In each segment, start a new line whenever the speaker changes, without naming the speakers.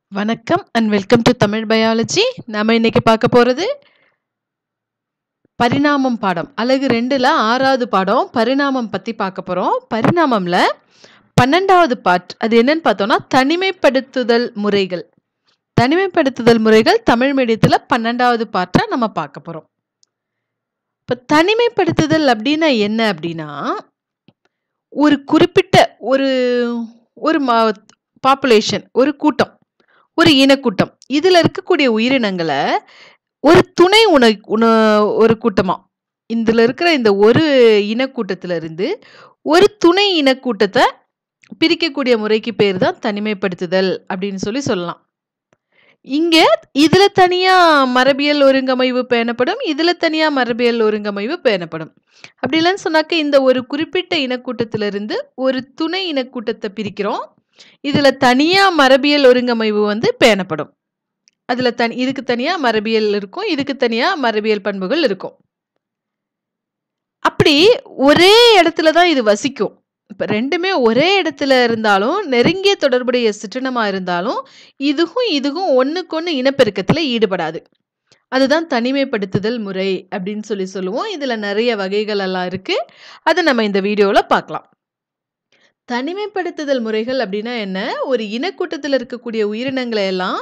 வணக்கம் and welcome to Tamil biology நம்ம இன்னைக்கு பார்க்க போகிறது பரிணாமம் பாடம் அழகு ரெண்டில் ஆறாவது பாடம் பரிணாமம் பற்றி பார்க்க போகிறோம் பரிணாமம்ல பன்னெண்டாவது பார்ட் அது என்னன்னு பார்த்தோம்னா தனிமைப்படுத்துதல் முறைகள் தனிமைப்படுத்துதல் முறைகள் தமிழ் மீடியத்தில் பன்னெண்டாவது பார்ட்டாக நம்ம பார்க்க போகிறோம் இப்போ தனிமைப்படுத்துதல் அப்படின்னா என்ன அப்படின்னா ஒரு குறிப்பிட்ட ஒரு ஒரு பாப்புலேஷன் ஒரு கூட்டம் ஒரு இனக்கூட்டம் இதில் இருக்கக்கூடிய உயிரினங்களை ஒரு துணை உண உண ஒரு கூட்டமாக இதில் இருக்கிற இந்த ஒரு இனக்கூட்டத்துல இருந்து ஒரு துணை இனக்கூட்டத்தை பிரிக்கக்கூடிய முறைக்கு பேர் தான் தனிமைப்படுத்துதல் அப்படின்னு சொல்லி சொல்லலாம் இங்கே இதில் தனியாக மரபியல் ஒருங்கமைவு பேணப்படும் இதில் தனியாக மரபியல் ஒருங்கமைவு பேணப்படும் அப்படி இல்லைன்னு சொன்னாக்க இந்த ஒரு குறிப்பிட்ட இனக்கூட்டத்திலிருந்து ஒரு துணை இனக்கூட்டத்தை பிரிக்கிறோம் இதில் தனியாக மரபியல் ஒருங்கமைவு வந்து பேணப்படும் அதில் தனி இதுக்கு தனியாக மரபியல் இருக்கும் இதுக்கு தனியாக மரபியல் பண்புகள் இருக்கும் அப்படி ஒரே இடத்துல தான் இது வசிக்கும் இப்போ ரெண்டுமே ஒரே இடத்துல இருந்தாலும் நெருங்கிய தொடர்புடைய சிற்றினமாக இருந்தாலும் இதுவும் இதுவும் ஒன்றுக்கொன்று இனப்பெருக்கத்தில் ஈடுபடாது அதுதான் தனிமைப்படுத்துதல் முறை அப்படின்னு சொல்லி சொல்லுவோம் இதில் நிறைய வகைகள் எல்லாம் இருக்குது அதை நம்ம இந்த வீடியோவில் பார்க்கலாம் தனிமைப்படுத்துதல் முறைகள் அப்படின்னா என்ன ஒரு இனக்கூட்டத்தில் இருக்கக்கூடிய உயிரினங்களை எல்லாம்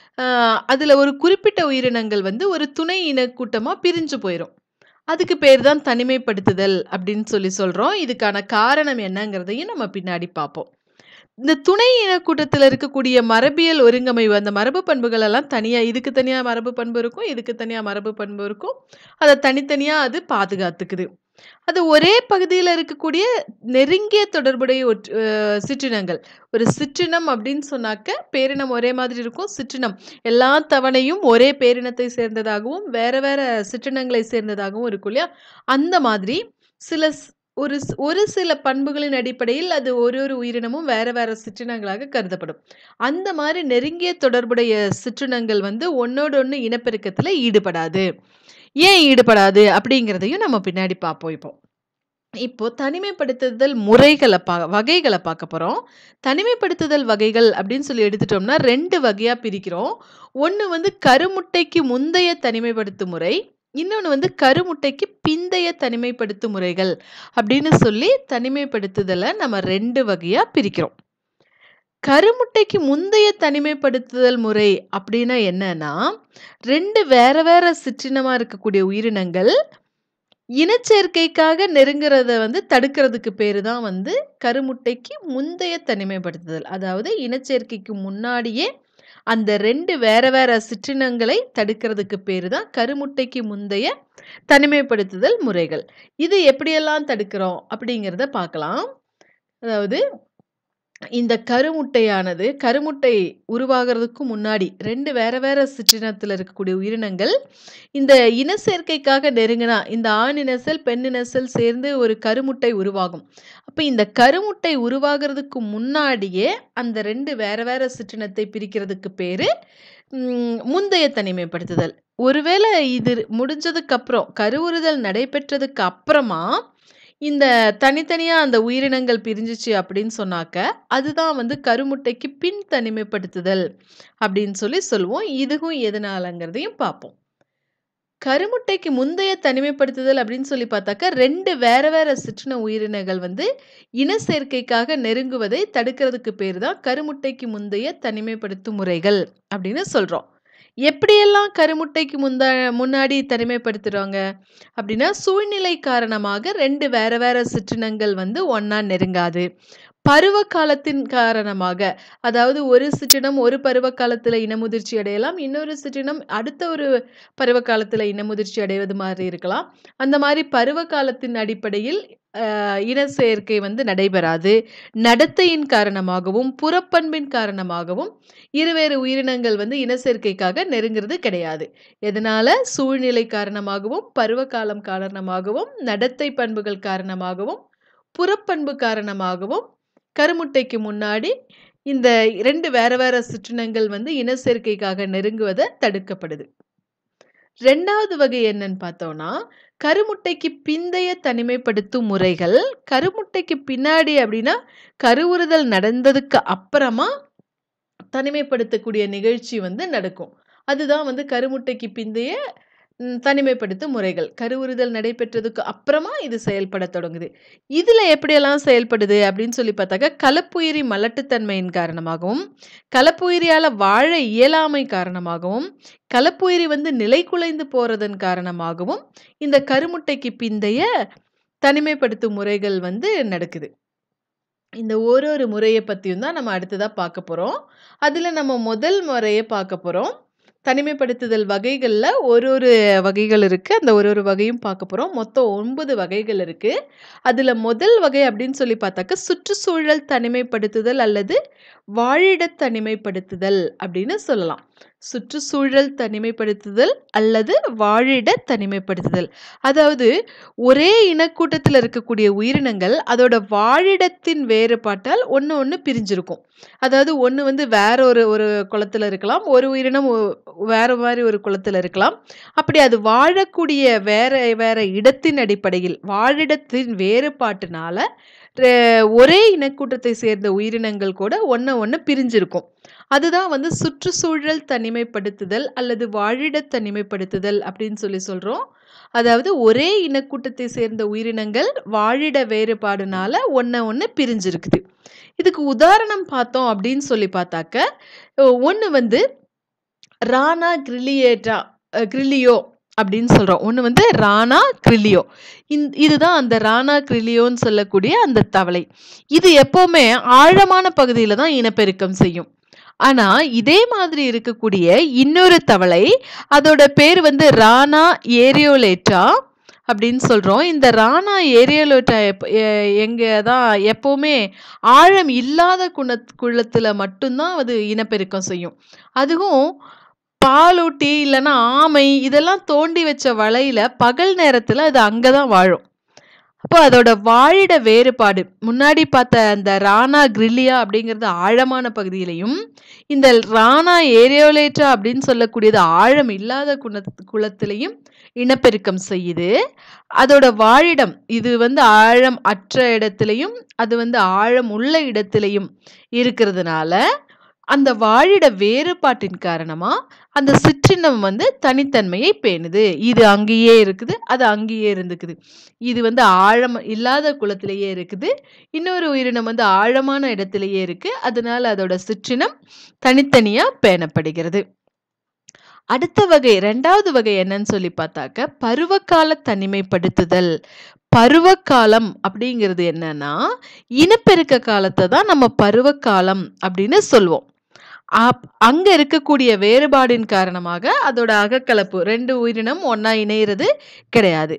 அதில் ஒரு குறிப்பிட்ட உயிரினங்கள் வந்து ஒரு துணை இனக்கூட்டமாக பிரிஞ்சு போயிடும் அதுக்கு பேர் தான் தனிமைப்படுத்துதல் அப்படின்னு சொல்லி சொல்கிறோம் இதுக்கான காரணம் என்னங்கிறதையும் நம்ம பின்னாடி பார்ப்போம் இந்த துணை இனக்கூட்டத்தில் இருக்கக்கூடிய மரபியல் ஒருங்கமைவு அந்த மரபு பண்புகள் எல்லாம் தனியாக இதுக்கு தனியாக மரபு பண்பு இருக்கும் இதுக்கு தனியாக மரபு பண்பு இருக்கும் அதை தனித்தனியாக அது பாதுகாத்துக்குது அது ஒரே பகுதியில் இருக்கக்கூடிய நெருங்கிய தொடர்புடைய சிற்றினங்கள் ஒரு சிற்றினம் அப்படின்னு சொன்னாக்க பேரினம் ஒரே மாதிரி இருக்கும் சிற்றினம் எல்லா தவணையும் ஒரே பேரினத்தை சேர்ந்ததாகவும் வேற வேற சிற்றினங்களை சேர்ந்ததாகவும் இருக்கும் இல்லையா அந்த மாதிரி சில ஒரு ஒரு சில பண்புகளின் அடிப்படையில் அது ஒரு ஒரு உயிரினமும் வேற வேற சிற்றினங்களாக கருதப்படும் அந்த மாதிரி நெருங்கிய தொடர்புடைய சிற்றினங்கள் வந்து ஒன்னோட ஒன்று இனப்பெருக்கத்தில் ஈடுபடாது ஏன் ஈடுபடாது அப்படிங்கிறதையும் நம்ம பின்னாடி பார்ப்போம் இப்போ இப்போ தனிமைப்படுத்துதல் முறைகளை பா வகைகளை பார்க்க போகிறோம் தனிமைப்படுத்துதல் வகைகள் அப்படின்னு சொல்லி எடுத்துட்டோம்னா ரெண்டு வகையாக பிரிக்கிறோம் ஒன்று வந்து கருமுட்டைக்கு முந்தைய தனிமைப்படுத்தும் முறை இன்னொன்று வந்து கருமுட்டைக்கு பிந்தைய தனிமைப்படுத்தும் முறைகள் அப்படின்னு சொல்லி தனிமைப்படுத்துதலை நம்ம ரெண்டு வகையாக பிரிக்கிறோம் கருமுட்டைக்கு முந்தைய தனிமைப்படுத்துதல் முறை அப்படின்னா என்னன்னா ரெண்டு வேற வேற சிற்றினமாக இருக்கக்கூடிய உயிரினங்கள் இனச்சேர்க்கைக்காக நெருங்கிறத வந்து தடுக்கிறதுக்கு பேர் தான் வந்து கருமுட்டைக்கு முந்தைய தனிமைப்படுத்துதல் அதாவது இனச்சேர்க்கைக்கு முன்னாடியே அந்த ரெண்டு வேற வேற சிற்றினங்களை தடுக்கிறதுக்கு பேர் தான் கருமுட்டைக்கு முந்தைய தனிமைப்படுத்துதல் முறைகள் இது எப்படியெல்லாம் தடுக்கிறோம் அப்படிங்கிறத பார்க்கலாம் அதாவது இந்த கருமுட்டையானது கருமுட்டை உருவாகிறதுக்கு முன்னாடி ரெண்டு வேற வேற சிற்றினத்தில் இருக்கக்கூடிய உயிரினங்கள் இந்த இன சேர்க்கைக்காக நெருங்கினா இந்த ஆண் இனசல் பெண் இனசல் சேர்ந்து ஒரு கருமுட்டை உருவாகும் அப்போ இந்த கருமுட்டை உருவாகிறதுக்கு முன்னாடியே அந்த ரெண்டு வேற வேற சிற்றினத்தை பிரிக்கிறதுக்கு பேர் முந்தைய தனிமைப்படுத்துதல் ஒருவேளை இது முடிஞ்சதுக்கு அப்புறம் கருவுறுதல் நடைபெற்றதுக்கு அப்புறமா இந்த தனித்தனியாக அந்த உயிரினங்கள் பிரிஞ்சிச்சு அப்படின்னு சொன்னாக்க அதுதான் வந்து கருமுட்டைக்கு பின் தனிமைப்படுத்துதல் அப்படின்னு சொல்லி சொல்லுவோம் இதுவும் எதனாலங்கிறதையும் பார்ப்போம் கருமுட்டைக்கு முந்தைய தனிமைப்படுத்துதல் அப்படின்னு சொல்லி பார்த்தாக்க ரெண்டு வேற வேற சிற்றின உயிரினங்கள் வந்து இன சேர்க்கைக்காக நெருங்குவதை தடுக்கிறதுக்கு பேர் தான் கருமுட்டைக்கு முந்தைய தனிமைப்படுத்தும் முறைகள் அப்படின்னு சொல்கிறோம் எப்படியெல்லாம் கருமுட்டைக்கு முந்தா முன்னாடி தனிமைப்படுத்துகிறாங்க அப்படின்னா சூழ்நிலை காரணமாக ரெண்டு வேற வேற சிற்றினங்கள் வந்து ஒன்றா நெருங்காது பருவ காலத்தின் காரணமாக அதாவது ஒரு சிற்றினம் ஒரு பருவ காலத்தில் இனமுதிர்ச்சி அடையலாம் இன்னொரு சிற்றினம் அடுத்த ஒரு பருவ காலத்தில் இனமுதிர்ச்சி அடைவது மாதிரி இருக்கலாம் அந்த மாதிரி பருவ காலத்தின் அடிப்படையில் இன சேர்க்கை வந்து நடைபெறாது நடத்தையின் காரணமாகவும் புறப்பண்பின் காரணமாகவும் இருவேறு உயிரினங்கள் வந்து இன சேர்க்கைக்காக நெருங்கிறது கிடையாது எதனால சூழ்நிலை காரணமாகவும் பருவகாலம் காரணமாகவும் நடத்தை பண்புகள் காரணமாகவும் புறப்பண்பு காரணமாகவும் கருமுட்டைக்கு முன்னாடி இந்த ரெண்டு வேற வேற சிற்றினங்கள் வந்து இன சேர்க்கைக்காக நெருங்குவதை தடுக்கப்படுது ரெண்டாவது வகை என்னன்னு பார்த்தோம்னா கருமுட்டைக்கு பிந்தைய தனிமைப்படுத்தும் முறைகள் கருமுட்டைக்கு பின்னாடி அப்படின்னா கருவுறுதல் நடந்ததுக்கு அப்புறமா தனிமைப்படுத்தக்கூடிய நிகழ்ச்சி வந்து நடக்கும். அதுதான் வந்து கருமுட்டைக்கு பிந்தைய ம் தனிமைப்படுத்தும் முறைகள். கருவுறுதல் நடைபெற்றதுக்கு அப்புறமா இது செயல்படத் தொடங்குது. இதுல எப்படியெல்லாம் செயல்படுது அப்படின்னு சொல்லி பார்த்தாக்கா, கலப்புயிரி மலட்டுத்தன்மையின் காரணமாகவும், கலப்புயிரியால வாழ இயலாமை காரணமாகவும், கலப்புயிரி வந்து நிலைகுலைந்து போறதன் காரணமாகவும், இந்த கருமுட்டைக்கு பிந்தைய தனிமைப்படுத்தும் முறைகள் வந்து நடக்குது. இந்த ஓரொரு முறைய பத்தியும் தான் நம்ம அடுத்ததா பார்க்க போறோம். அதுல நம்ம முதல் முறைய பார்க்க போறோம். தனிமைப்படுத்துதல் வகைகள்ல ஒரு ஒரு வகைகள் இருக்கு. அந்த ஒரு ஒரு வகையும் பார்க்க போறோம். மொத்தம் 9 வகைகள் இருக்கு. அதுல முதல் வகை அப்படின்னு சொல்லி பார்த்தாக்கா, சுற்றுச்சூழல் தனிமைப்படுத்துதல் அல்லது வாழிடத் தனிமைப்படுத்துதல் அப்படின்னு சொல்லலாம். சுற்றுச்சூழல் தனிமைப்படுத்துதல் அல்லது வாழிடத் தனிமைப்படுத்துதல். அதாவது ஒரே இனக்கூட்டத்துல இருக்கக்கூடிய உயிரினங்கள் அதோட வாழிடத்தின் வேறுபாட்டால் ஒண்ணு ஒண்ணு பிரிஞ்சிருக்கும். அதாவது ஒண்ணு வந்து வேற ஒரு ஒரு குளத்துல இருக்கலாம். ஒரு உயிரினம் ஒ வேற மாரி ஒரு குளத்துல இருக்கலாம். அப்படி அது வாழக்கூடிய வேற வேற இடத்தின் அடிப்படையில், வாழிடத்தின் வேறுபாட்டுனால ரெ ஒரே இனக்கூட்டத்தை சேர்ந்த உயிரினங்கள் கூட ஒண்ண ஒண்ணு பிரிஞ்சிருக்கும். அதுதான் வந்து சுற்றுச்சூழல் தனிமைப்படுத்துதல் அல்லது வாழிடத் தனிமைப்படுத்துதல் அப்படின்னு சொல்லி சொல்றோம். அதாவது ஒரே இனக்கூட்டத்தை சேர்ந்த உயிரினங்கள் வாழிட வேறுபாடுனால ஒண்ண ஒண்ணு பிரிஞ்சிருக்குது. இதுக்கு உதாரணம் பார்த்தோம் அப்படின்னு சொல்லி பார்த்தாக்க, ஒண்ணு வந்து ரானா கிரில்லியேட்டா அ கிரில்லியோ அப்படின்னு சொல்றோம். ஒண்ணு வந்து ரானா கிரில்லியோ. இந் இதுதான் அந்த ரானா கிரில்லியோன்னு சொல்லக்கூடிய அந்த தவளை. இது எப்பவுமே ஆழமான பகுதியில தான் இனப்பெருக்கம் செய்யும். ஆனா, இதே மாதிரி இருக்கக்கூடிய இன்னொரு தவளை, அதோட பேரு வந்து ரானா ஏரியோலேட்டா அப்படின்னு சொல்றோம். இந்த ரானா ஏரியோலேட்டா எப் எ எங்க தான் எப்பவுமே ஆழம் இல்லாத குணத் குளத்துல மட்டும் தான் அது இனப்பெருக்கம் செய்யும். அதுவும் பாலூட்டி இல்லன்னா ஆமை இதெல்லாம் தோண்டி வச்ச வலையில பகல் நேரத்துல அது அங்க தான் வாழும். அப்போ அதோட வாழிட வேறுபாடு, முன்னாடி பார்த்த அந்த ரானா கிரில்லியா அப்படிங்கிறது ஆழமான பகுதியிலயும், இந்த ரானா ஏரியோலேட்டா அப்படின்னு சொல்லக்கூடியது ஆழம் இல்லாத குணத் குளத்திலயும் இனப்பெருக்கம் செய்யுது. அதோட வாழிடம் இது வந்து ஆழம் அற்ற இடத்திலயும், அது வந்து ஆழம் உள்ள இடத்திலயும் இருக்கிறதுனால, அந்த வாழிட வேறுபாட்டின் காரணமா, அந்த சிற்றினம் வந்து தனித்தன்மையை பேணுது. இது அங்கேயே இருக்குது, அது அங்கேயே இருந்துக்குது. இது வந்து ஆழம் இல்லாத குளத்திலேயே இருக்குது. இன்னொரு உயிரினம் வந்து ஆழமான இடத்திலேயே இருக்கு. அதனால அதோட சிற்றினம் தனித்தனியா பேணப்படுகிறது. அடுத்த வகை 2வது வகை என்னன்னு சொல்லி பார்த்தாக்க, பருவகால தனிமைப்படுத்துதல். பருவகாலம் அப்படிங்கிறது என்னன்னா, இனப்பெருக்க காலத்த தான் நம்ம பருவகாலம் அப்படின்னு சொல்வோம். அப் அங்க இருக்கக்கூடிய வேறுபாடின் காரணமாக அதோட அகக்கலப்பு 2 உயிரினம் ஒண்ணா இணையிறது கிடையாது.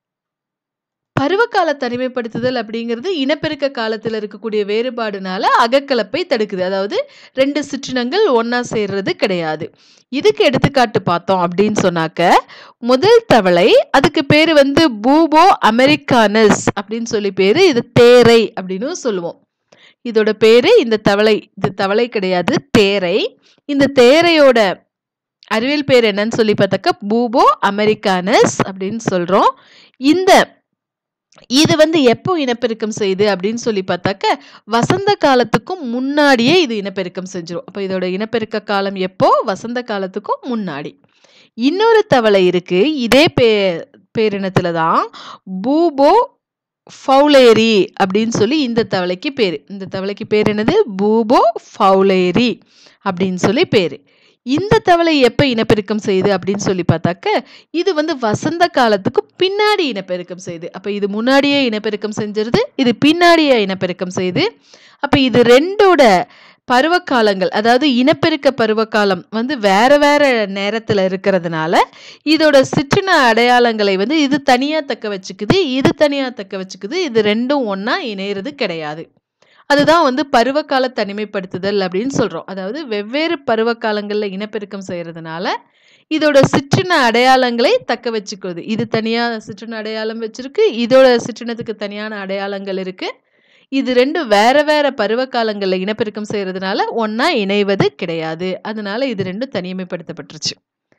பருவகால தனிமைப்படுத்துதல் அப்படிங்கிறது இனப்பெருக்க காலத்துல இருக்கக்கூடிய வேறுபாடுனால அகக்கலப்பை தடுக்குது. அதாவது 2 சிற்றினங்கள் ஒண்ணா சேர்றது கிடையாது. இதுக்கு எடுத்துக்காட்டு பார்த்தோம் அப்படின்னு சொன்னாக்க, முதல் தவளை அதுக்கு பேரு வந்து பூபோ அமெரிக்கானஸ் அப்படின்னு சொல்லி பேரு. இது தேரை அப்படின்னும் சொல்லுவோம். இதோட பேரு இந்த தவளை இது தவளை கிடையாது, தேரை. இந்த தேரையோட அறிவியல் பேர் என்னன்னு சொல்லி பார்த்தாக்க, பூபோ அமெரிக்கானஸ் அப்படின்னு சொல்றோம். இந்த இது வந்து எப்போ இனப்பெருக்கம் செய்யுது அப்படின்னு சொல்லி பார்த்தாக்க, வசந்த காலத்துக்கும் முன்னாடியே இது இனப்பெருக்கம் செஞ்சுரும். அப்ப இதோட இனப்பெருக்க காலம் எப்போ? வசந்த காலத்துக்கும் முன்னாடி. இன்னொரு தவளை இருக்கு. இதே பே பேரினத்துல தான் பூபோ ஃபவுலேரி அப்படின்னு சொல்லி இந்த தவளைக்கு பேரு. இந்த தவளைக்கு பேர் என்னது? பூபோ ஃபவுலேரி அப்படின்னு சொல்லி பேரு. இந்த தவளை எப்ப இனப்பெருக்கம் செய்யுது அப்படின்னு சொல்லி பார்த்தாக்க, இது வந்து வசந்த காலத்துக்கு பின்னாடி இனப்பெருக்கம் செய்யுது. அப்ப இது முன்னாடியே இனப்பெருக்கம் செஞ்சிருது. இது பின்னாடியே இனப்பெருக்கம் செய்யுது. அப்ப இது 2ஓட பருவகாலங்கள், அதாவது இனப்பெருக்க பருவகாலம் வந்து வேற வேற நேரத்துல இருக்கிறதுனால, இதோட சிற்றின அடையாளங்களை வந்து இது தனியா தக்க வச்சுக்குது, இது தனியா தக்க வச்சுக்குது. இது 2ம் ஒண்ணா இணையறது கிடையாது. அதுதான் வந்து பருவகால தனிமைப்படுத்துதல் அப்படின்னு சொல்றோம். அதாவது வெவ்வேறு பருவகாலங்கள்ல இனப்பெருக்கம் செய்றதுனால, இதோட சிற்றின அடையாளங்களை தக்க வச்சுக்குது. இது தனியா சிற்றின அடையாளம் வச்சிருக்கு. இதோட சிற்றினத்துக்கு தனியான அடையாளங்கள் இருக்கு. இது 2ம் வேற வேற பருவகாலங்கள்ல இனப்பெருக்கம் செய்றதுனால ஒண்ணா இணைவது கிடையாது. அதனால இது 2ம் தனிமைப்படுத்தப்பட்டுருச்சு.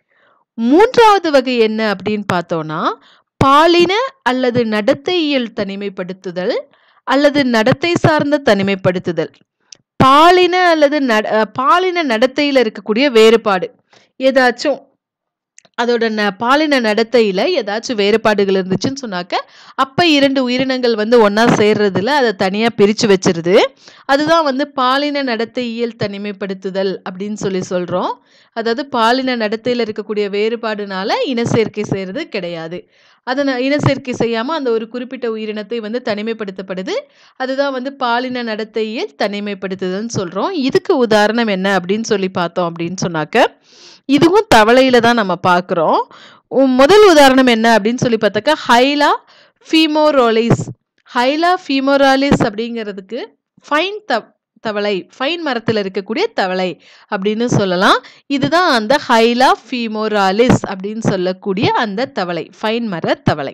3வது வகை என்ன அப்படின்னு பார்த்தோம்னா, பாலின அல்லது நடத்தையியல் தனிமைப்படுத்துதல் அல்லது நடத்தை சார்ந்த தனிமைப்படுத்துதல். பாலின அல்லது நட அ பாலின நடத்தையில இருக்கக்கூடிய வேறுபாடு. ஏதாச்சும் அதோட ந பாலின நடத்தையில ஏதாச்சும் வேறுபாடுகள் இருந்துச்சுன்னு சொன்னாக்க, அப்ப 2 உயிரினங்கள் வந்து ஒண்ணா சேர்றதில அத தனியா பிரிச்சு வச்சுருது. அதுதான் வந்து பாலின நடத்தையியல் தனிமைப்படுத்துதல் அப்படின்னு சொல்லி சொல்றோம். அதாவது பாலின நடத்தையில இருக்கக்கூடிய வேறுபாடுனால இனச்சேர்க்கை செய்றது கிடையாது. அதன இனச்சேர்க்கை செய்யாம அந்த ஒரு குறிப்பிட்ட உயிரினத்தை வந்து தனிமைப்படுத்தப்படுது. அதுதான் வந்து பாலின நடத்தையியல் தனிமைப்படுத்துதல்ன்னு சொல்றோம். இதுக்கு உதாரணம் என்ன அப்படின்னு சொல்லி பார்த்தோம் அப்படின்னு சொன்னாக்க, இதுவும் தவளையில தான் நம்ம பார்க்குறோம். உ முதல் உதாரணம் என்ன அப்படின்னு சொல்லி பார்த்தாக்கா, ஹைலா ஃபீமோரோலிஸ். ஹைலா ஃபீமோராலிஸ் அப்படிங்கிறதுக்கு ஃபைன் தவ் தவளை, ஃபைன் மரத்தில இருக்கக்கூடிய தவளை அப்படின்னு சொல்லலாம். இதுதான் அந்த ஹைலா ஃபீமோராலிஸ் அப்படின்னு சொல்லக்கூடிய அந்த தவளை. ஃபைன் மர தவளை.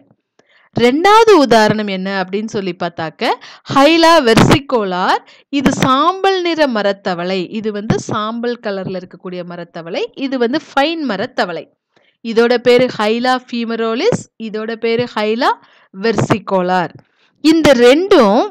2வது உதாரணம் என்ன அப்படின்னு சொல்லி பார்த்தாக்க, ஹைலா வெர்சிகோலார். இது சாம்பல் நிற மரத்தவளை. இது வந்து சாம்பல் கலர்ல இருக்கக்கூடிய மரத்தவளை. இது வந்து ஃபைன் மரத்தவளை. இதோட பேரு ஹைலா ஃபீமரோலிஸ். இதோட பேரு ஹைலா வெர்சிகோலார். இந்த 2ம்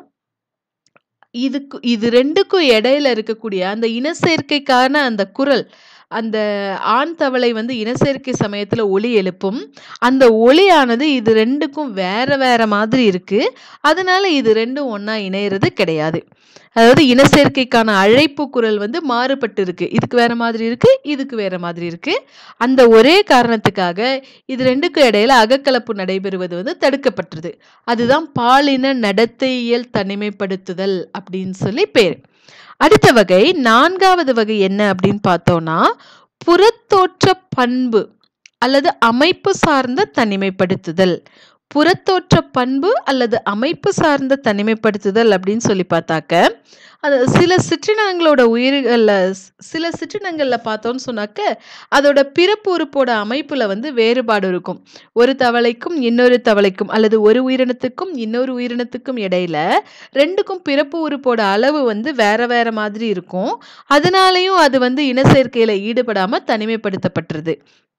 இதுக்கு இது 2க்கும் இடையில இருக்கக்கூடிய அந்த இனச்சேர்க்கைக்கான அந்த குரல், அந்த ஆண் தவளை வந்து இனச்சேர்க்கை சமயத்தில ஒலி எழுப்பும். அந்த ஒலியானது இது 2க்கும் வேற வேற மாதிரி இருக்கு. அதனால இது 2ம் ஒண்ணா இணையறது கிடையாது. அதாவது இனச்சேர்க்கைக்கான அழைப்பு குரல் வந்து மாறுபட்டு இருக்கு. இதுக்கு வேற மாதிரி இருக்கு. இதுக்கு வேற மாதிரி இருக்கு. அந்த ஒரே காரணத்துக்காக இது 2க்கும் இடையில அகக்கலப்பு நடைபெறுவது வந்து தடுக்கப்பட்டுருது. அதுதான் பாலின நடத்தையியல் தனிமைப்படுத்துதல் அப்படின்னு சொல்லி பேரு. அடுத்த வகை 4வது வகை என்ன அப்படின்னு பார்த்தோம்னா, புறத்தோற்ற பண்பு அல்லது அமைப்பு சார்ந்த தனிமைப்படுத்துதல். புறத்தோற்ற பண்பு அல்லது அமைப்பு சார்ந்த தனிமைப்படுத்துதல் அப்படின்னு சொல்லி பார்த்தாக்க, அது சில சிற்றினங்களோட உயிர்கள்ல சில சிற்றினங்கள்ல பார்த்தோம்னு சொன்னாக்க, அதோட பிறப்பு உறுப்போட அமைப்புல வந்து வேறுபாடு இருக்கும். ஒரு தவளைக்கும், இன்னொரு தவளைக்கும் அல்லது ஒரு உயிரினத்துக்கும், இன்னொரு உயிரினத்துக்கும் இடையில 2க்கும் பிறப்பு உறுப்போட அளவு வந்து வேற வேற மாதிரி இருக்கும். அதனாலயும் அது வந்து இனச்சேர்க்கையில ஈடுபடாம தனிமைப்படுத்தப்பட்டுருது.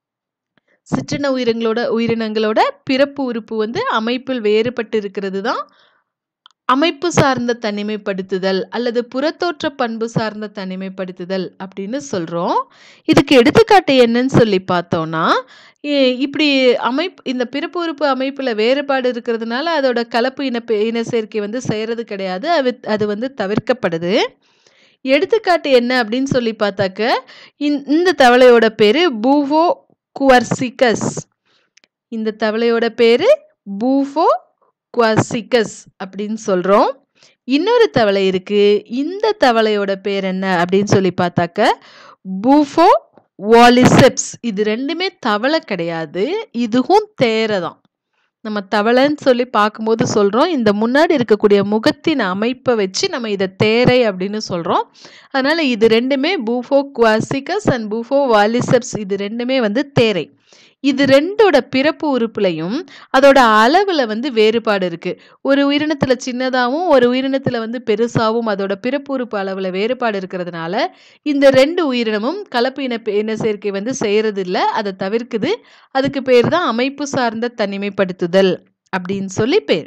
சிற்றின உயிரினங்களோட உயிரினங்களோட பிறப்பு உறுப்பு வந்து அமைப்பில் வேறுபட்டு இருக்கிறது தான் அமைப்பு சார்ந்த தனிமைப்படுத்துதல் அல்லது புறத்தோற்ற பண்பு சார்ந்த தனிமைப்படுத்துதல் அப்படின்னு சொல்றோம். இதுக்கு எடுத்துக்காட்டு என்னன்னு சொல்லி பார்த்தோம்னா, இ இப்படி அமைப் இந்த பிறப்பு உறுப்பு அமைப்புல வேறுபாடு இருக்கிறதுனால அதோட கலப்பு இனப்பெ இனச்சேர்க்கை வந்து செய்றது கிடையாது. அவு அது வந்து தவிர்க்கப்படுது. எடுத்துக்காட்டு என்ன அப்படின்னு சொல்லி பார்த்தாக்க, இந் இந்த தவளையோட பேரு பூவோ குவர்சிகஸ். இந்த தவளையோட பேரு பூவோ குவர்சிகஸ் அப்படின்னு சொல்றோம். இன்னொரு தவளை இருக்கு. இந்த தவளையோட பேர் என்ன அப்படின்னு சொல்லி பார்த்தாக்க, பூஃபோ வாலிசெப்ஸ். இது 2மே தவளை கிடையாது. இதுவும் தேரை தான். நம்ம தவளைன்னு சொல்லி பார்க்கும்போது சொல்றோம். இந்த முன்னாடி இருக்கக்கூடிய முகத்தின் அமைப்ப வச்சு நம்ம இத தேரை அப்படின்னு சொல்றோம். அதனால இது 2மே பூஃபோ குவர்சிகஸ் அண்ட் பூஃபோ வாலிசெப்ஸ் இது 2மே வந்து தேரை. இது 2ஓட பிறப்பு உறுப்புலயும் அதோட அளவுல வந்து வேறுபாடு இருக்கு. ஒரு உயிரினத்தில சின்னதாவும், ஒரு உயிரினத்தில வந்து பெருசாவும் அதோட பிறப்பு உறுப்பு அளவுல வேறுபாடு இருக்கிறதுனால, இந்த 2 உயிரினமும் கலப்பு இனப் இனச்சேர்க்கை வந்து செய்றதில்ல. அத தவிர்க்குது. அதுக்கு பேரு தான் அமைப்பு சார்ந்த தனிமைப்படுத்துதல் அப்படின்னு சொல்லி பேரு.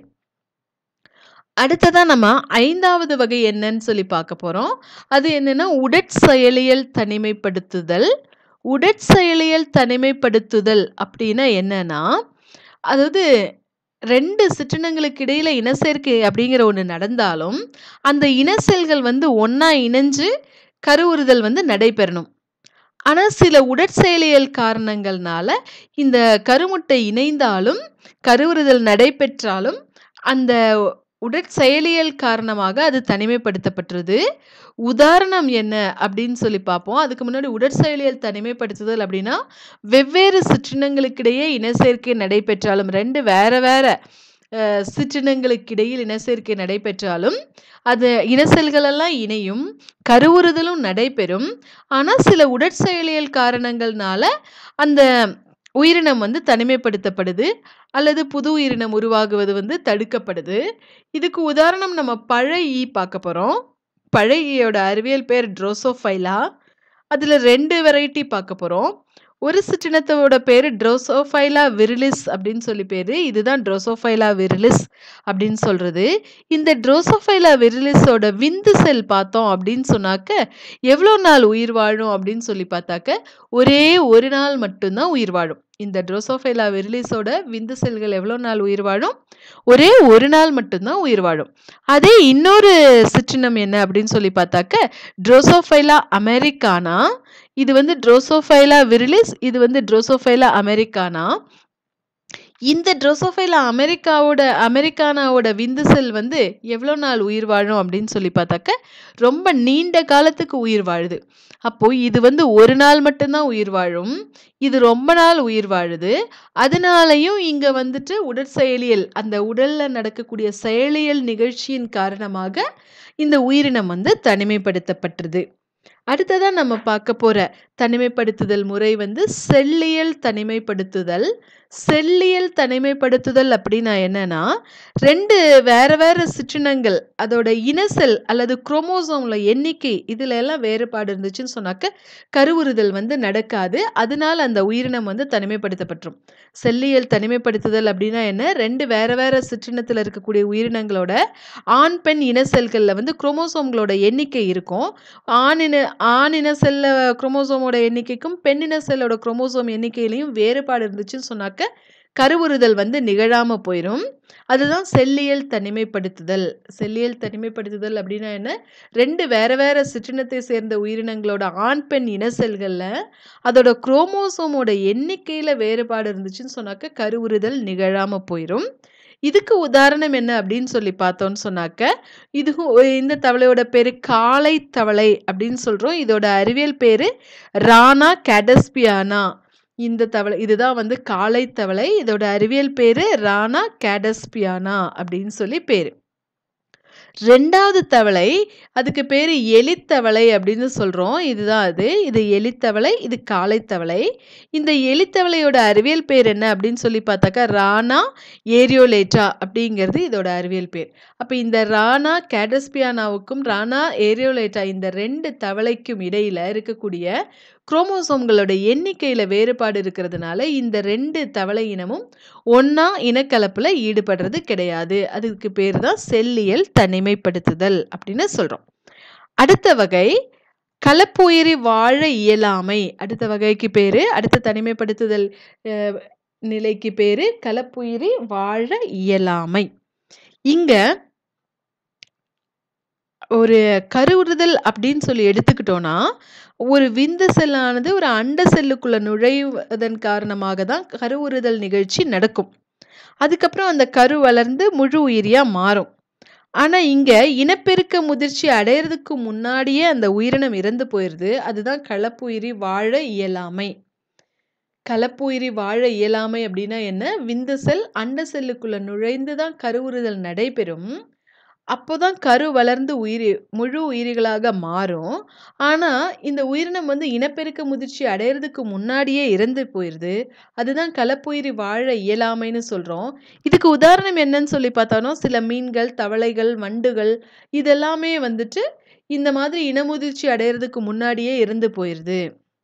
அடுத்ததா நம்ம 5வது வகை என்னன்னு சொல்லி பார்க்க போறோம். அது என்னன்னா உடற்செயலியல் தனிமைப்படுத்துதல். உடற்செயலியல் தனிமைப்படுத்துதல் அப்படின்னா என்னன்னா, அதாவது 2 சிற்றினங்களுக்கு இடையில இனச்சேர்க்கை அப்படிங்கிற ஒண்ணு நடந்தாலும், அந்த இன செல்கள் வந்து ஒண்ணா இணைஞ்சு கருவுறுதல் வந்து நடைபெறணும். ஆனா சில உடற்செயலியல் காரணங்கள்னால இந்த கருமுட்டை இணைந்தாலும், கருவுறுதல் நடைபெற்றாலும், அந்த உடற்செயலியல் காரணமாக அது தனிமைப்படுத்தப்பட்டுருது. உதாரணம் என்ன அப்படின்னு சொல்லி பார்ப்போம். அதுக்கு முன்னாடி உடற்செயலியல் தனிமைப்படுத்துதல் அப்படின்னா, வெவ்வேறு சிற்றினங்களுக்கிடையே இனச்சேர்க்கை நடைபெற்றாலும் 2 வேற வேற அ சிற்றினங்களுக்கு இடையில் இனச்சேர்க்கை நடைபெற்றாலும், அது இன செல்கள் எல்லாம் இணையும். கருவுறுதலும் நடைபெறும். ஆனா சில உடற்செயலியல் காரணங்கள்னால அந்த உயிரினம் வந்து தனிமைப்படுத்தப்படுது. அல்லது புது உயிரினம் உருவாகுவது வந்து தடுக்கப்படுது. இதுக்கு உதாரணம் நம்ம பழ ஈ பார்க்க போறோம். பழ ஈயோட அறிவியல் பேர் ட்ரோசோஃபைலா. அதுல 2 வெரைட்டி பார்க்க போறோம். ஒரு சிற்றினத்தோட பேரு ட்ரோசோஃபைலா விரிலிஸ் அப்படின்னு சொல்லி பேரு. இதுதான் ட்ரோசோஃபைலா விரிலிஸ் அப்படின்னு சொல்றது. இந்த ட்ரோசோஃபைலா விரிலிஸோட விந்து செல் பார்த்தோம் அப்படின்னு சொன்னாக்க, எவ்வளோ நாள் உயிர் வாழும் அப்படின்னு சொல்லி பார்த்தாக்க, ஒரே 1 நாள் மட்டும் தான் உயிர் வாழும். இந்த ட்ரோசோஃபைலா விரிலிஸோட விந்து செல்கள் எவ்வளோ நாள் உயிர் வாழும்? ஒரே 1 நாள் மட்டும் தான் உயிர் வாழும். அதே இன்னொரு சிற்றினம் என்ன அப்படின்னு சொல்லி பார்த்தாக்க, ட்ரோசோஃபைலா அமெரிக்கானா. இது வந்து ட்ரோசோஃபைலா விரிலிஸ். இது வந்து ட்ரோசோஃபைலா அமெரிக்கானா. இந்த ட்ரோசோஃபைலா அமெரிக்காவோட அமெரிக்கானாவோட விந்து செல் வந்து எவ்வளோ நாள் உயிர் வாழும் அப்படின்னு சொல்லி பார்த்தாக்க, ரொம்ப நீண்ட காலத்துக்கு உயிர் வாழுது. அப்போ இது வந்து 1 நாள் மட்டும் தான் உயிர் வாழும். இது ரொம்ப நாள் உயிர் வாழுது. அதனாலயும் இங்க வந்துட்டு உடற்செயலியல் அந்த உடல்ல நடக்கக்கூடிய செயலியல் நிகழ்ச்சியின் காரணமாக இந்த உயிரினம் வந்து தனிமைப்படுத்தப்பட்டுருது. அடுத்ததா நம்ம பார்க்க போற தனிமைப்படுத்துதல் முறை வந்து செல்லியல் தனிமைப்படுத்துதல். செல்லியல் தனிமைப்படுத்துதல் அப்படின்னா என்னன்னா, 2 வேற வேற சிற்றினங்கள் அதோட இன செல் அல்லது குரோமோசோம்ல எண்ணிக்கை இதுல எல்லாம் வேறுபாடு இருந்துச்சுன்னு சொன்னாக்க, கருவுறுதல் வந்து நடக்காது. அதனால அந்த உயிரினம் வந்து தனிமைப்படுத்தப்பட்டுரும். செல்லியல் தனிமைப்படுத்துதல் அப்படின்னா என்ன? 2 வேற வேற சிற்றினத்துல இருக்கக்கூடிய உயிரினங்களோட ஆண், பெண் இன செல்கள்ல வந்து குரோமோசோம்களோட எண்ணிக்கை இருக்கும். ஆண் இன ஆண் இன செல்ல குரோமோசோமோட எண்ணிக்கைக்கும், பெண் இன செல்லோட குரோமோசோம் எண்ணிக்கையிலயும் வேறுபாடு இருந்துச்சுன்னு சொன்னாக்க, கருவுறுதல் வந்து நிகழாம போயிரும். அதுதான் செல்லியல் தனிமைப்படுத்துதல். செல்லியல் தனிமைப்படுத்துதல் அப்படின்னா என்ன? 2 வேற வேற சிற்றினத்தை சேர்ந்த உயிரினங்களோட ஆண், பெண் இன செல்கள்ல அதோட குரோமோசோமோட எண்ணிக்கையில வேறுபாடு இருந்துச்சுன்னு சொன்னாக்க, கருவுறுதல் நிகழாம போயிரும். இதுக்கு உதாரணம் என்ன அப்படின்னு சொல்லி பார்த்தோம்ன்னு சொன்னாக்க, இதுவும் இந்த தவளையோட பேரு காளை தவளை அப்படின்னு சொல்றோம். இதோட அறிவியல் பேரு ரானா கேடஸ்பியானா. இந்த தவளை இதுதான் வந்து காளை தவளை. இதோட அறிவியல் பேரு ரானா கேடஸ்பியானா அப்படின்னு சொல்லி பேரு. 2வது தவளை, அதுக்கு பேரு எலித்தவளை அப்படின்னு சொல்றோம். இதுதான் அது. இது எலித்தவளை, இது காளை தவளை. இந்த எலித்தவளையோட அறிவியல் பேர் என்ன அப்படின்னு சொல்லி பார்த்தாக்கா, ரானா ஏரியோலேட்டா அப்படிங்கிறது இதோட அறிவியல் பேர். அப்ப இந்த ரானா கேடஸ்பியானாவுக்கும், ரானா ஏரியோலேட்டா இந்த 2 தவளைக்கும் இடையில இருக்கக்கூடிய குரோமோசோம்களோட எண்ணிக்கையில வேறுபாடு இருக்கிறதுனால, இந்த 2 தவளை இனமும் ஒண்ணா இனக்கலப்புல ஈடுபடுறது கிடையாது. அதுக்கு பேரு தான் செல்லியல் தனிமைப்படுத்துதல் அப்படின்னு சொல்றோம். அடுத்த வகை கலப்புயிரி வாழ இயலாமை. அடுத்த வகைக்கு பேரு அடுத்த தனிமைப்படுத்துதல் அ நிலைக்கு பேரு கலப்புயிரி வாழ இயலாமை. இங்க ஒரு கருவுறுதல் அப்படின்னு சொல்லி எடுத்துக்கிட்டோம்னா, ஒரு விந்து செல்லானது ஒரு அண்ட செல்லுக்குள்ள நுழைவதன் காரணமாக தான் கருவுறுதல் நிகழ்ச்சி நடக்கும். அதுக்கப்புறம் அந்த கரு வளர்ந்து முழு உயிரியா மாறும். ஆனா இங்க இனப்பெருக்க முதிர்ச்சி அடையறதுக்கு முன்னாடியே அந்த உயிரினம் இறந்து போயிருது. அதுதான் கலப்புயிரி வாழ இயலாமை. கலப்புயிரி வாழ இயலாமை அப்படின்னா என்ன? விந்து செல் அண்ட செல்லுக்குள்ள நுழைந்து தான் கருவுறுதல் நடைபெறும். அப்போதான் கரு வளர்ந்து உயிரி முழு உயிரிகளாக மாறும். ஆனா, இந்த உயிரினம் வந்து இனப்பெருக்க முதிர்ச்சி அடையறதுக்கு முன்னாடியே இறந்து போயிருது. அதுதான் கலப்புயிரி வாழ இயலாமைன்னு சொல்றோம். இதுக்கு உதாரணம் என்னன்னு சொல்லி பார்த்தோம்னா, சில மீன்கள், தவளைகள், வண்டுகள் இதெல்லாமே வந்துட்டு இந்த மாதிரி இனமுதிர்ச்சி அடையறதுக்கு முன்னாடியே இறந்து போயிருது.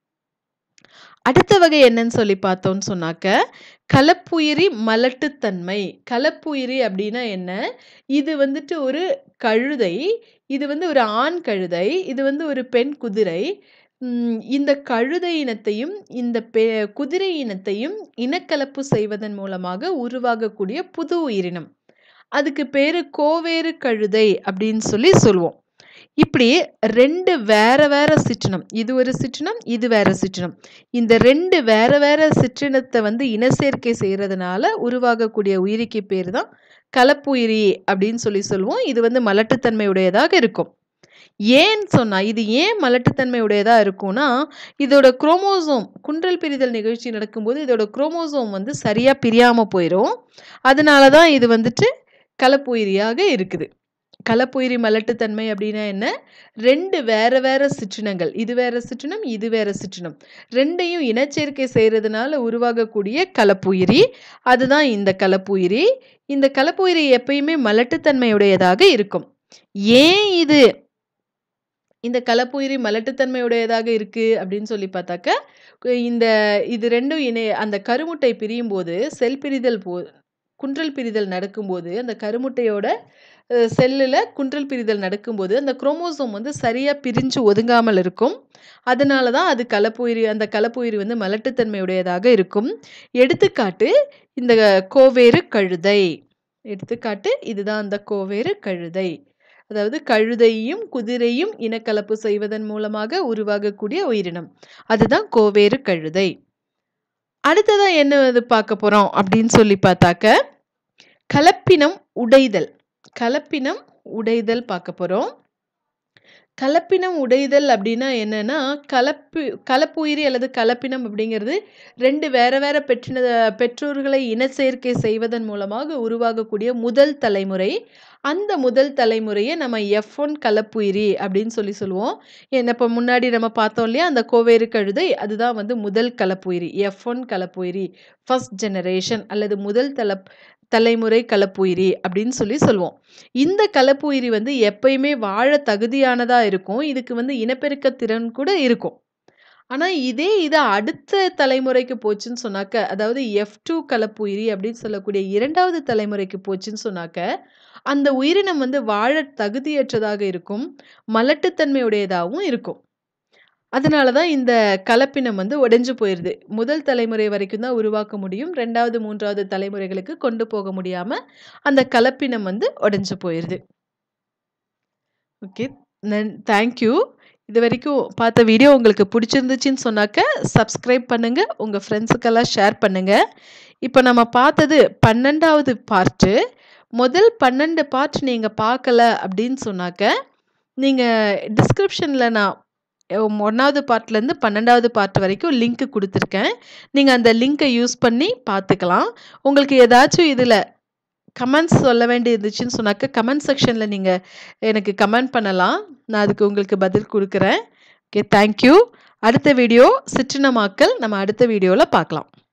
அடுத்த வகை என்னன்னு சொல்லி பார்த்தோம்ன்னு சொன்னாக்க, கலப்புயிரி மலட்டுத்தன்மை. கலப்புயிரி அப்படின்னா என்ன? இது வந்துட்டு ஒரு கழுதை. இது வந்து ஒரு ஆண் கழுதை. இது வந்து ஒரு பெண் குதிரை. ம் இந்த கழுதை இனத்தையும், இந்த பெ குதிரை இனத்தையும் இனக்கலப்பு செய்வதன் மூலமாக உருவாகக்கூடிய புது உயிரினம். அதுக்கு பேரு கோவேறு கழுதை அப்படின்னு சொல்லி சொல்லுவோம். இப்படி 2 வேற வேற சிற்றினம். இது ஒரு சிற்றினம், இது வேற சிற்றினம். இந்த 2 வேற வேற சிற்றினத்த வந்து இனச்சேர்க்கை செய்றதுனால உருவாகக்கூடிய உயிரிக்கு பேரு தான் கலப்புயிரி அப்படின்னு சொல்லி சொல்லுவோம். இது வந்து மலட்டுத்தன்மை உடையதாக இருக்கும். ஏன் சொன்னா, இது ஏன் மலட்டுத்தன்மை உடையதா இருக்கும்னா, இதோட குரோமோசோம் குன்றல் பிரிதல் நிகழ்ச்சி நடக்கும்போது இதோட குரோமோசோம் வந்து சரியா பிரியாம போயிரும். அதனால தான் இது வந்துட்டு கலப்புயிரியாக இருக்குது. கலப்புயிரி மலட்டுத்தன்மை அப்படின்னா என்ன? 2 வேற வேற சிற்றினங்கள். இது வேற சிற்றினம், இது வேற சிற்றினம். 2யும் இனச்சேர்க்கை செய்றதுனால உருவாகக்கூடிய கலப்புயிரி. அதுதான் இந்த கலப்புயிரி. இந்த கலப்புயிரி எப்பயுமே மலட்டுத்தன்மை உடையதாக இருக்கும். ஏன் இது இந்த கலப்புயிரி மலட்டுத்தன்மையுடையதாக இருக்கு அப்படின்னு சொல்லி பார்த்தாக்க, கு இந்த இது 2ம் இணை அந்த கருமுட்டை பிரியும்போது, செல் பிரிதல் போ குன்றல் பிரிதல் நடக்கும்போது, அந்த கருமுட்டையோட அ செல்லுல குன்றல் பிரிதல் நடக்கும்போது, அந்த குரோமோசோம் வந்து சரியா பிரிஞ்சு ஒதுங்காமல் இருக்கும். அதனால தான் அது கலப்புயிரி அந்த கலப்புயிரி வந்து மலட்டுத்தன்மையுடையதாக இருக்கும். எடுத்துக்காட்டு இந்த கோவேறு கழுதை. எடுத்துக்காட்டு இதுதான் அந்த கோவேறு கழுதை. அதாவது கழுதையும், குதிரையும் இனக்கலப்பு செய்வதன் மூலமாக உருவாகக்கூடிய உயிரினம். அதுதான் கோவேறு கழுதை. அடுத்ததா என்ன இது பார்க்க போறோம் அப்படின்னு சொல்லி பார்த்தாக்க, கலப்பினம் உடைதல். கலப்பினம் உடைதல் பார்க்க போறோம். கலப்பினம் உடைதல் அப்படின்னா என்னன்னா, கலப்பு கலப்புயிரி அல்லது கலப்பினம் அப்படிங்கிறது 2 வேற வேற பெற்றின பெற்றோர்களை இனச்சேர்க்கை செய்வதன் மூலமாக உருவாகக்கூடிய முதல் தலைமுறை. அந்த முதல் தலைமுறைய நம்ம எஃப்1 கலப்புயிரி அப்படின்னு சொல்லி சொல்லுவோம். என்ன இப்ப முன்னாடி நம்ம பார்த்தோம் இல்லையா, அந்த கோவேறு கழுதை அதுதான் வந்து முதல் கலப்புயிரி. எஃப்1 கலப்புயிரி. ஃபர்ஸ்ட் ஜெனரேஷன் அல்லது முதல் தலப் தலைமுறை கலப்புயிரி அப்படின்னு சொல்லி சொல்லுவோம். இந்த கலப்புயிரி வந்து எப்பயுமே வாழ தகுதியானதா இருக்கும். இதுக்கு வந்து இனப்பெருக்க திறன் கூட இருக்கும். ஆனா, இதே இது அடுத்த தலைமுறைக்கு போச்சுன்னு சொன்னாக்க, அதாவது எஃப்2 கலப்புயிரி அப்படின்னு சொல்லக்கூடிய 2வது தலைமுறைக்கு போச்சுன்னு சொன்னாக்க, அந்த உயிரினம் வந்து வாழ தகுதியற்றதாக இருக்கும். மலட்டுத்தன்மையுடையதாவும் இருக்கும். அதனால தான் இந்த கலப்பினம் வந்து உடைஞ்சு போயிருது. முதல் தலைமுறை வரைக்கும் தான் உருவாக்க முடியும். 2வது, 3வது தலைமுறைகளுக்கு கொண்டு போக முடியாம, அந்த கலப்பினம் வந்து உடைஞ்சு போயிருது. ஓகே. நன் தேங்க் யூ. இதுவரைக்கும் பார்த்த வீடியோ உங்களுக்கு பிடிச்சிருந்துச்சுன்னு சொன்னாக்க, சப்ஸ்கிரைப் பண்ணுங்க. உங்க ஃப்ரெண்ட்ஸுக்கெல்லாம் ஷேர் பண்ணுங்க. இப்ப நம்ம பார்த்தது 12வது பார்ட்டு. முதல் 12 பார்ட் நீங்க பார்க்கல அப்படின்னு சொன்னாக்க, நீங்க டிஸ்கிரிப்ஷன்ல நான் 1வது பார்ட்லேருந்து 12வது பார்ட் வரைக்கும் லிங்க் குடுத்துருக்கேன். நீங்க அந்த லிங்க்க யூஸ் பண்ணி பார்த்துக்கலாம். உங்களுக்கு ஏதாச்சும் இதுல கமெண்ட்ஸ் சொல்ல வேண்டி இருந்துச்சுன்னு சொன்னாக்க, கமெண்ட் செக்ஷன்ல நீங்க எனக்கு கமெண்ட் பண்ணலாம். நான் அதுக்கு உங்களுக்கு பதில் குடுக்குறேன். ஓகே. Thank you. அடுத்த வீடியோ சிற்றினமாக்கல் நம்ம அடுத்த வீடியோல பார்க்கலாம்.